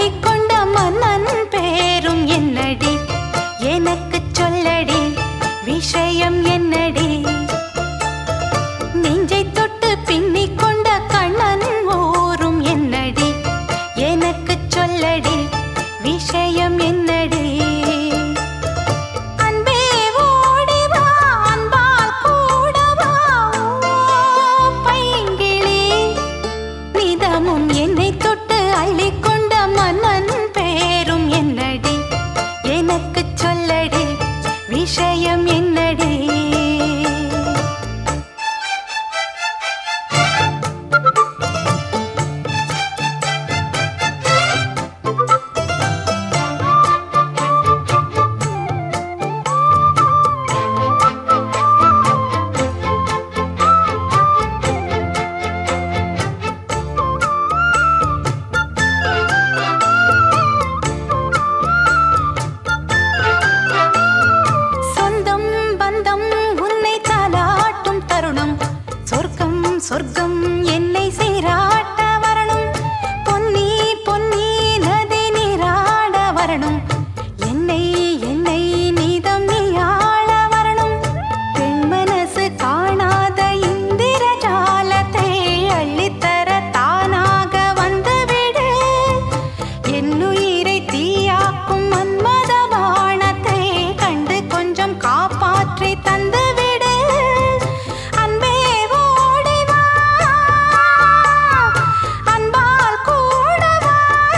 அள்ளிக்கொண்ட மன்னன் பேரும் என்னடி எனக்கு சொல்லடி விஷயம் என்னடி நெஞ்சை தொட்டு பின்னிக் கொண்ட கண்ணன் ஊரும் என்னடி எனக்கு சொல்லடி விஷயம் என்னடி அன்பே ஓடி வா அன்பால் கூட வா ஓ பைங்கிளி நிதமும் என்னை தொட்டு அள்ளிக்கொண்ட மன்னன் பேரும் என்னடி எனக்கு சொல்லடி விஷயம் என்னடி சொந்தம் பந்தம் உன்னை தாலாட்டும் தருணம் சொர்க்கம் சொர்க்கம் என்னை சீராட்ட வரணும் பொன்னி பொன்னி நதி நீராட வரணும் என்னை என்னை நீதம் நீ ஆள வரணும் பெண் மனசு காணாத இந்திர ஜாலத்தை அள்ளித்தர தானாக வந்துவிடு என்னுயிரை தீயாக்கும் மன்மத பாணத்தை கண்டு கொஞ்சம் காப்பாற்றி தந்துவிடு அன்பே ஓடி வா அன்பால் கூட வா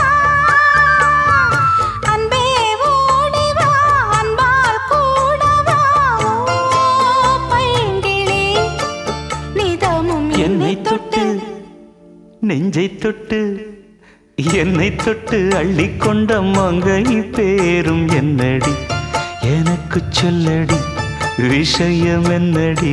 அன்பே ஓடி வா அன்பால் கூட வா ஓ பைங்கிளி நிதமும் என்னை தொட்டு நெஞ்சை தொட்டு என்னை தொட்டு அள்ளிக்கொண்ட மங்கை பேரும் என்னடி எனக்கு சொல்லடி விஷயம் என்னடி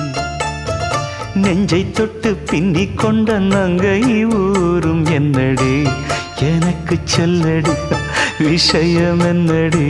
நெஞ்சை தொட்டு பின்னிக் கொண்ட நங்கை ஊரும் என்னடி எனக்கு சொல்லடி விஷயம் என்னடி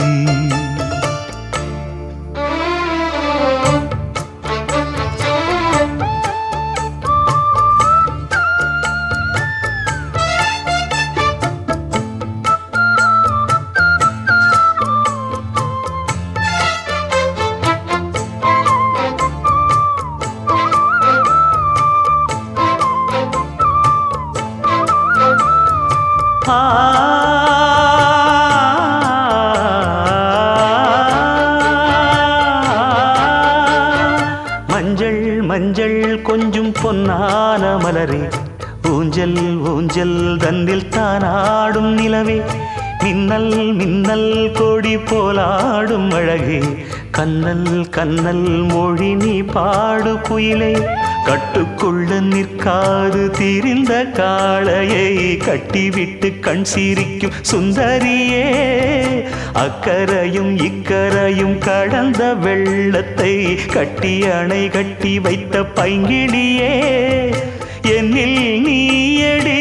மஞ்சள் மஞ்சள் கொஞ்சம் பொன்னான மலரே ஊஞ்சல் ஊஞ்சல் தந்தில் தானாடும் நிலவே மின்னல் மின்னல் கொடி போலாடும் அழகே கண்ணல் கண்ணல் மொழி நீ பாடு குயிலே கட்டுக்குள்ள நிற்காது திரிந்த காளையை கட்டிவிட்டு கண் சிரிக்கும் சுந்தரியே அக்கரையும் இக்கரையும் கடந்த வெள்ளத்தை கட்டி அணை கட்டி வைத்த பைங்கிளியே என்னில் நீயடி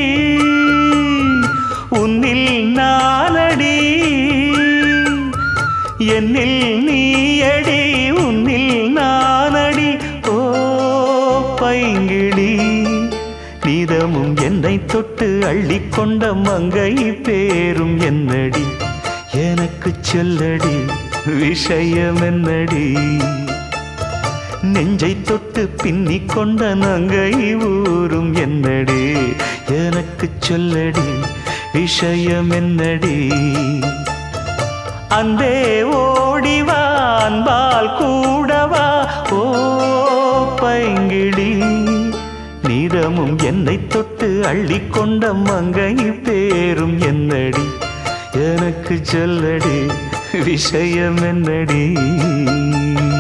உன்னில் நானடி என்னில் நீயடி உன்னில் நானடி ஓ பைங்கிளி நீதமும் என்னை தொட்டு அள்ளிக்கொண்ட மங்கை பேரும் என்னடி எனக்கு சொல்லடி விஷயம் என்னடி நெஞ்சை தொட்டு பின்னிக் கொண்ட நங்கை ஊரும் என்னடி எனக்கு சொல்லடி விஷயம் என்னடி அன்பே ஓடிவா அன்பால் கூடவா ஓ பைங்கிடி நீரமும் என்னை தொட்டு அள்ளிக்கொண்ட மங்கை பேரும் என்னடி எனக்கு சொல்லடி விஷயம் என்னடி